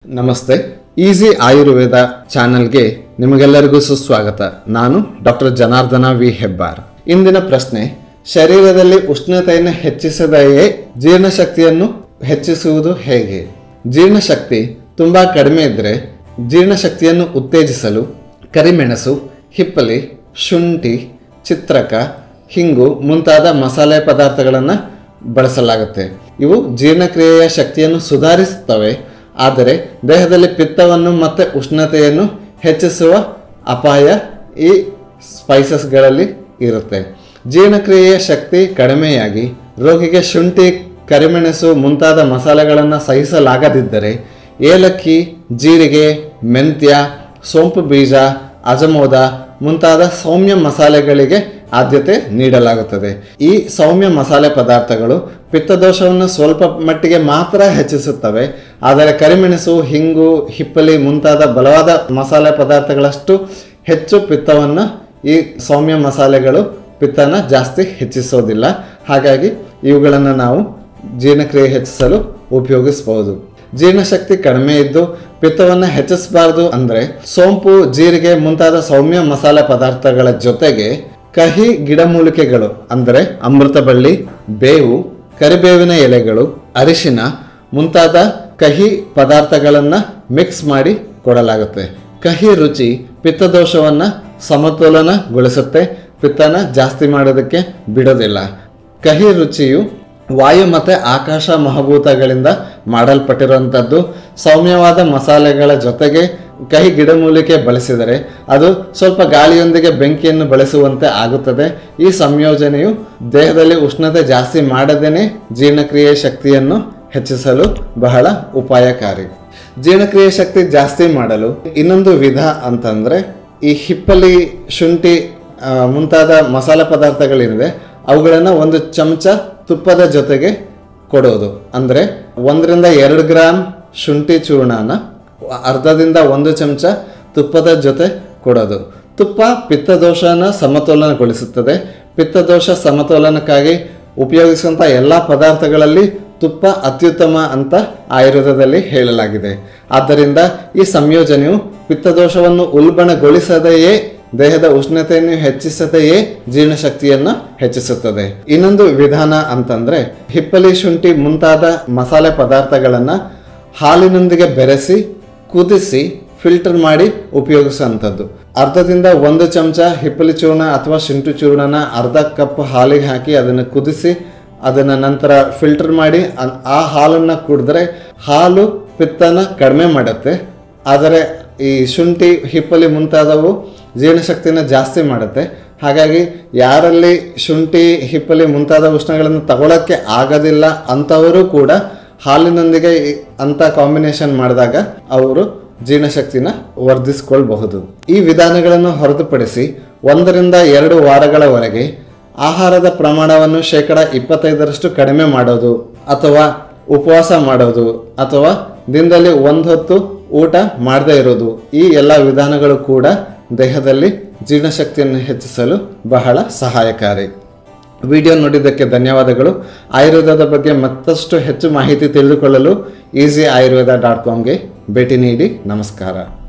ನಮಸ್ತೆ ಈಸಿ ಆಯುರ್ವೇದ ಚಾನೆಲ್ಗೆ ನಿಮಗೆಲ್ಲರಿಗೂ ಸುಸ್ವಾಗತ ನಾನು ಡಾಕ್ಟರ್ ಜನಾರ್ದನ ವಿ ಹೆಬ್ಬಾರ್ ಇಂದಿನ ಪ್ರಶ್ನೆ ಶರೀರದಲ್ಲಿ ಉಷ್ಣತೆಯನ್ನು ಹೆಚ್ಚಿಸದೆಯೇ ಜೀರ್ಣಶಕ್ತಿಯನ್ನು ಹೆಚ್ಚಿಸುವುದು ಹೇಗೆ ಜೀರ್ಣಶಕ್ತಿ ತುಂಬ ಕಡಿಮೆ ಇದ್ದರೆ ಜೀರ್ಣಶಕ್ತಿಯನ್ನು ಉತ್ತೇಜಿಸಲು ಕರಿಮೆಣಸು ಹಿಪ್ಪಲಿ ಶುಂಠಿ ಚಿತ್ರಕ ಹಿಂಗು ಮುಂತಾದ ಮಸಾಲೆ ಪದಾರ್ಥಗಳನ್ನು ಬಳಸಲಾಗುತ್ತೆ ಇವು ಜೀರ್ಣಕ್ರಿಯೆಯ ಶಕ್ತಿಯನ್ನು ಸುಧಾರಿಸುತ್ತವೆ ಆದರೆ ದೇಹದಲ್ಲಿ ಪಿತ್ತವನ್ನು ಮತ್ತು ಉಷ್ಣತೆಯನ್ನು ಹೆಚ್ಚಿಸುವ ಅಪಾಯ ಈ ಸ್ಪೈಸಸ್ಗಳಲ್ಲಿ ಇರುತ್ತೆ ಜೀರ್ಣಕ್ರಿಯೆಯ ಶಕ್ತಿ ಕಡಿಮೆಯಾಗಿ ರೋಗಿಗೆ ಶುಂಠಿ ಕರಿಮೆಣಸು ಮುಂತಾದ ಮಸಾಲೆಗಳನ್ನು ಸಹಿಸಲಾಗದಿದ್ದರೆ ಏಲಕ್ಕಿ ಜೀರಿಗೆ ಮೆಂತ್ಯ ಸೋಂಪು ಬೀಜ ಅಜಮೋದ ಮುಂತಾದ ಸೌಮ್ಯ ಮಸಾಲೆಗಳಿಗೆ ಆದ್ಯತೆ ನೀಡಲಾಗುತ್ತದೆ ಈ ಸೌಮ್ಯ ಮಸಾಲೆ ಪದಾರ್ಥಗಳು ಪಿತ್ತದೋಷವನ್ನು ಸ್ವಲ್ಪ ಮಟ್ಟಿಗೆ ಮಾತ್ರ ಹೆಚ್ಚಿಸುತ್ತವೆ ಆದರೆ ಕರಿಮೆಣಸು ಹಿಂಗು ಹಿಪ್ಪಲಿ ಮುಂತಾದ ಬಲವಾದ ಮಸಾಲೆ ಪದಾರ್ಥಗಳಷ್ಟು ಹೆಚ್ಚು ಪಿತ್ತವನ್ನು ಈ ಸೌಮ್ಯ ಮಸಾಲೆಗಳು ಪಿತ್ತನ ಜಾಸ್ತಿ ಹೆಚ್ಚಿಸೋದಿಲ್ಲ ಹಾಗಾಗಿ ಇವುಗಳನ್ನು ನಾವು ಜೀರ್ಣಕ್ರಿಯೆ ಹೆಚ್ಚಿಸಲು ಉಪಯೋಗಿಸಬಹುದು ಜೀರ್ಣಶಕ್ತಿ ಕಡಿಮೆ ಇದ್ದು ಪಿತ್ತವನ್ನು ಹೆಚ್ಚಿಸಬಾರ್ದು ಅಂದರೆ ಸೋಂಪು ಜೀರಿಗೆ ಮುಂತಾದ ಸೌಮ್ಯ ಮಸಾಲೆ ಪದಾರ್ಥಗಳ ಜೊತೆಗೆ ಕಹಿ ಗಿಡಮೂಲಿಕೆಗಳು ಅಂದರೆ ಅಮೃತಬಳ್ಳಿ ಬೇವು ಕರಿಬೇವಿನ ಎಲೆಗಳು ಅರಿಶಿನ ಮುಂತಾದ ಕಹಿ ಪದಾರ್ಥಗಳನ್ನು ಮಿಕ್ಸ್ ಮಾಡಿ ಕೊಡಲಾಗುತ್ತೆ ಕಹಿ ರುಚಿ ಪಿತ್ತದೋಷವನ್ನು ಸಮತೋಲನಗೊಳಿಸುತ್ತೆ ಪಿತ್ತನ ಜಾಸ್ತಿ ಮಾಡೋದಕ್ಕೆ ಬಿಡೋದಿಲ್ಲ ಕಹಿ ರುಚಿಯು ವಾಯು ಮತ್ತು ಆಕಾಶ ಮಹಭೂತಗಳಿಂದ ಮಾಡಲ್ಪಟ್ಟಿರುವಂಥದ್ದು ಸೌಮ್ಯವಾದ ಮಸಾಲೆಗಳ ಜೊತೆಗೆ ಕಹಿ ಗಿಡಮೂಲಿಕೆ ಬಳಸಿದರೆ ಅದು ಸ್ವಲ್ಪ ಗಾಳಿಯೊಂದಿಗೆ ಬೆಂಕಿಯನ್ನು ಬಳಸುವಂತೆ ಆಗುತ್ತದೆ ಈ ಸಂಯೋಜನೆಯು ದೇಹದಲ್ಲಿ ಉಷ್ಣತೆ ಜಾಸ್ತಿ ಮಾಡದೇನೆ ಜೀರ್ಣಕ್ರಿಯೆ ಶಕ್ತಿಯನ್ನು ಹೆಚ್ಚಿಸಲು ಬಹಳ ಉಪಾಯಕಾರಿ ಜೀರ್ಣಕ್ರಿಯೆ ಶಕ್ತಿ ಜಾಸ್ತಿ ಮಾಡಲು ಇನ್ನೊಂದು ವಿಧ ಅಂತಂದರೆ ಈ ಹಿಪ್ಪಲಿ ಶುಂಠಿ ಆ, ಮುಂತಾದ ಮಸಾಲೆ ಪದಾರ್ಥಗಳೇನಿದೆ ಅವುಗಳನ್ನು ಒಂದು ಚಮಚ ತುಪ್ಪದ ಜೊತೆಗೆ ಕೊಡೋದು ಅಂದರೆ ಒಂದರಿಂದ ಎರಡು ಗ್ರಾಮ್ ಶುಂಠಿ ಚೂರ್ಣನ ಅರ್ಧದಿಂದ ಒಂದು ಚಮಚ ತುಪ್ಪದ ಜೊತೆ ಕೊಡೋದು ತುಪ್ಪ ಪಿತ್ತದೋಷನ ಸಮತೋಲನಗೊಳಿಸುತ್ತದೆ ಪಿತ್ತದೋಷ ಸಮತೋಲನಕ್ಕಾಗಿ ಉಪಯೋಗಿಸುವಂಥ ಎಲ್ಲ ಪದಾರ್ಥಗಳಲ್ಲಿ ತುಪ್ಪ ಅತ್ಯುತ್ತಮ ಅಂತ ಆಯುರ್ವೇದದಲ್ಲಿ ಹೇಳಲಾಗಿದೆ ಆದ್ದರಿಂದ ಈ ಸಂಯೋಜನೆಯು ಪಿತ್ತದೋಷವನ್ನು ಉಲ್ಬಣಗೊಳಿಸದೆಯೇ ದೇಹದ ಉಷ್ಣತೆಯನ್ನು ಹೆಚ್ಚಿಸದೆಯೇ ಜೀರ್ಣಶಕ್ತಿಯನ್ನು ಹೆಚ್ಚಿಸುತ್ತದೆ ಇನ್ನೊಂದು ವಿಧಾನ ಅಂತಂದ್ರೆ ಹಿಪ್ಪಲಿ ಶುಂಠಿ ಮುಂತಾದ ಮಸಾಲೆ ಪದಾರ್ಥಗಳನ್ನು ಹಾಲಿನೊಂದಿಗೆ ಬೆರೆಸಿ ಕುದಿಸಿ ಫಿಲ್ಟರ್ ಮಾಡಿ ಉಪಯೋಗಿಸುವಂಥದ್ದು ಅರ್ಧದಿಂದ ಒಂದು ಚಮಚ ಹಿಪ್ಪಲಿ ಚೂರ್ಣ ಅಥವಾ ಶುಂಠಿ ಚೂರ್ಣನ ಅರ್ಧ ಕಪ್ ಹಾಲಿಗೆ ಹಾಕಿ ಅದನ್ನು ಕುದಿಸಿ ಅದನ್ನು ನಂತರ ಫಿಲ್ಟರ್ ಮಾಡಿ ಅನ್- ಆ ಹಾಲನ್ನು ಕುಡಿದ್ರೆ ಹಾಲು ಪಿತ್ತನ ಕಡಿಮೆ ಮಾಡುತ್ತೆ ಆದರೆ ಈ ಶುಂಠಿ ಹಿಪ್ಪಲಿ ಮುಂತಾದವು ಜೀರ್ಣಶಕ್ತಿನ ಜಾಸ್ತಿ ಮಾಡುತ್ತೆ ಹಾಗಾಗಿ ಯಾರಲ್ಲಿ ಶುಂಠಿ ಹಿಪ್ಪಲಿ ಮುಂತಾದ ಉಷ್ಣಗಳನ್ನು ತಗೊಳ್ಳೋಕ್ಕೆ ಆಗೋದಿಲ್ಲ ಅಂಥವರು ಕೂಡ ಹಾಲಿನೊಂದಿಗೆ ಈ- ಅಂಥ ಕಾಂಬಿನೇಷನ್ ಮಾಡಿದಾಗ ಅವರು ಜೀರ್ಣಶಕ್ತಿನ ವರ್ಧಿಸ್ಕೊಳ್ಬಹುದು ಈ ವಿಧಾನಗಳನ್ನು ಹೊರತುಪಡಿಸಿ ಒಂದರಿಂದ ಎರಡು ವಾರಗಳವರೆಗೆ ಆಹಾರದ ಪ್ರಮಾಣವನ್ನು ಶೇಕಡ ಇಪ್ಪತ್ತೈದರಷ್ಟು ಕಡಿಮೆ ಮಾಡೋದು ಅಥವಾ ಉಪವಾಸ ಮಾಡೋದು ಅಥವಾ ದಿನದಲ್ಲಿ ಒಂದು ಹೊತ್ತು ಊಟ ಮಾಡದೇ ಇರೋದು ಈ ಎಲ್ಲ ವಿಧಾನಗಳು ಕೂಡ ದೇಹದಲ್ಲಿ ಜೀರ್ಣಶಕ್ತಿಯನ್ನು ಹೆಚ್ಚಿಸಲು ಬಹಳ ಸಹಾಯಕಾರಿ ವಿಡಿಯೋ ನೋಡಿದ್ದಕ್ಕೆ ಧನ್ಯವಾದಗಳು ಆಯುರ್ವೇದದ ಬಗ್ಗೆ ಮತ್ತಷ್ಟು ಹೆಚ್ಚು ಮಾಹಿತಿ ತಿಳಿದುಕೊಳ್ಳಲು ಈಸಿ ಆಯುರ್ವೇದ ಡಾಟ್ ಕಾಮ್ಗೆ ಭೇಟಿ ನೀಡಿ ನಮಸ್ಕಾರ